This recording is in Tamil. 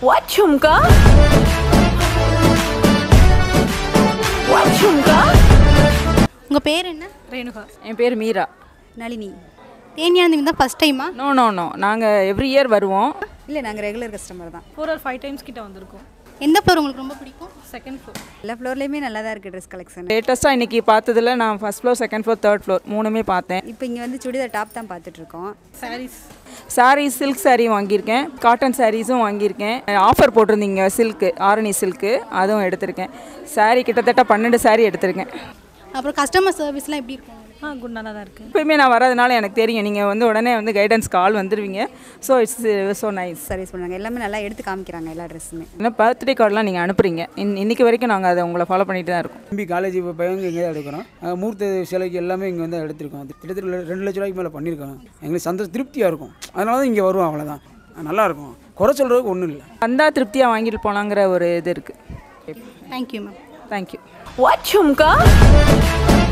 What Chumka? What Chumka? உங்கள் பேர் என்ன ரேணுகா என் பேர் மீரா நளினி தேனியானந்தி தான் ஃபஸ்ட் டைமா நோ நோ நோ நாங்கள் எவ்ரி இயர் வருவோம் இல்லை நாங்கள் ரெகுலர் கஸ்டமர் தான் ஃபோர் ஆர் ஃபைவ் டைம்ஸ் கிட்ட வந்திருக்கோம் எந்த ஃப்ளோர் உங்களுக்கு ரொம்ப பிடிக்கும் செகண்ட் ஃப்ளோர் எல்லா ஃப்ளோர்லேயுமே நல்லா தான் இருக்குது ட்ரெஸ் கலெக்ஷன் லேட்டஸ்ட்டாக இன்றைக்கி பார்த்ததுல நான் first floor second floor third floor மூணுமே பார்த்தேன் இப்போ இங்கே வந்து சுடிதார் டாப் தான் பார்த்துட்ருக்கோம் சாரீஸ் சாரீ சில்க் saree வாங்கியிருக்கேன் காட்டன் சாரீஸும் வாங்கியிருக்கேன் ஆஃபர் போட்டிருந்தீங்க சில்க்கு ஆரணி சில்க்கு அதுவும் எடுத்திருக்கேன் saree கிட்டத்தட்ட பன்னெண்டு saree எடுத்திருக்கேன் அப்புறம் கஸ்டமர் சர்வீஸ்லாம் எப்படி இருக்கும் ஆ குட் நல்லா தான் இருக்குது எப்பயுமே நான் வரதுனால எனக்கு தெரியும் நீங்கள் வந்து உடனே வந்து கைடன்ஸ் கால் வந்துடுவீங்க so it's so nice service பண்ணுறாங்க எல்லாமே நல்லா எடுத்து காமிக்கிறாங்க எல்லா ட்ரெஸ்ஸுமே இன்னும் பர்த்டே கார்டெலாம் நீங்கள் அனுப்புறீங்க இன் இன்னைக்கு வரைக்கும் நாங்கள் அதை உங்களை ஃபாலோ பண்ணிட்டு தான் இருக்கோம் தம்பி காலேஜ் இப்போ பையங்க இங்கே தான் எடுக்கிறோம் அஹ் மூர்த்த சிலைக்கு எல்லாமே இங்கே வந்து எடுத்திருக்கோம் அது கிட்டத்தட்ட ரெண்டு லட்ச ரூபாய்க்கு மேலே பண்ணியிருக்கோம் எங்களுக்கு சந்தோஷம் திருப்தியாக இருக்கும் அதனால தான் இங்கே வருவோம் அவ்வளோதான் நல்லாயிருக்கும் குறை சொல்கிறதுக்கு ஒன்றும் இல்லை வந்தால் திருப்தியாக வாங்கிட்டு போகலாங்கிற ஒரு இது இருக்குது thank you ma'am thank you What Chumka?